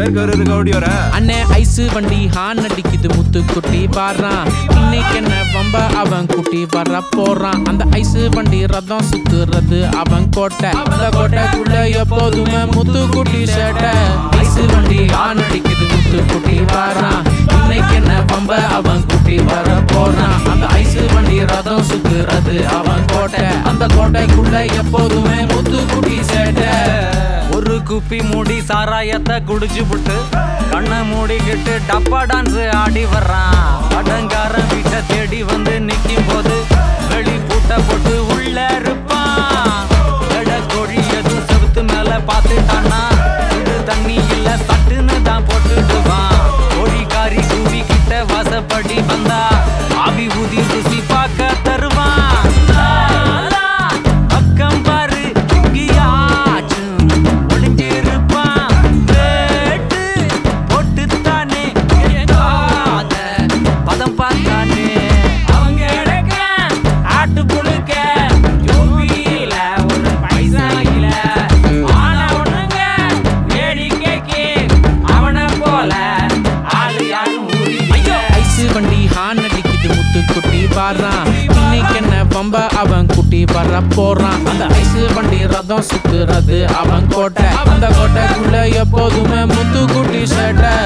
கருது கவுடி வர அண்ணே ஐஸ் வண்டி ஹான் அடிக்குது முத்து குட்டி பாடுறான் இன்னைக்கு என்ன வம்ப அவன் குட்டி வர போறான் அந்த ஐஸ் வண்டி ரதம் சுத்துறது அவன் கோட்டை அந்த கோட்டைக்குள்ள எப்போதுமே முத்து குட்டி சேட்டை ஐஸ் வண்டி ஹான் அடிக்குது முத்து குட்டி பாடுறான் இன்னைக்கு என்ன வம்ப அவன் குட்டி வர போறான் அந்த ஐஸ் வண்டி ரதம் சுத்துறது அவன் கோட்டை அந்த கோட்டைக்குள்ள எப்போதுமே முத்து குட்டி சேட்டை ஒரு குப்பி மூடி சாராயத்தை குடிச்சு புட்டு கண்ணை மூடிக்கிட்டு டப்பா டான்ஸ் ஆடி வர்றான் அடங்காரன் வீட்டை தேடி வந்து நிக்கும் போது வெளி பூட்டை போட்டு உள்ள இருப்பான் எட கோழி எதுவும் செவுத்து மேல பார்த்துட்டானா இது தண்ணி இல்ல சட்டுன்னு தான் போட்டுடுவான் கோழிக்காரி கூவி கிட்ட வாசப்படி வந்தா ஆவி ஊதி ருசி பார்க்க தருவான் பக்கம் பாரு இங்கேயாச்சும் ஒளிஞ்சிருப்பான் வேட்டு போட்டுத்தானே கேட்காத பதம் பார்த்தானே அவங்க எடுக்க ஆட்டு புழுக்க யூபியில ஒரு பைசா இல்ல ஆனா ஒண்ணுங்க வேடிக்கைக்கு அவனை போல ஆளு யாரும் ஊரில் ஐயோ ஐஸ் வண்டி ஹான் அடிக்குது முத்து குட்டி வர்றான் இன்னைக்கு என்ன பம்ப அவன் குட்டி வர போறான் அந்த ஐஸ் வண்டி ரதம் சுத்துறது அவன் கோட்டை அந்த கோட்டைக்குள்ள எப்போதுமே முத்து குட்டி சேட்டை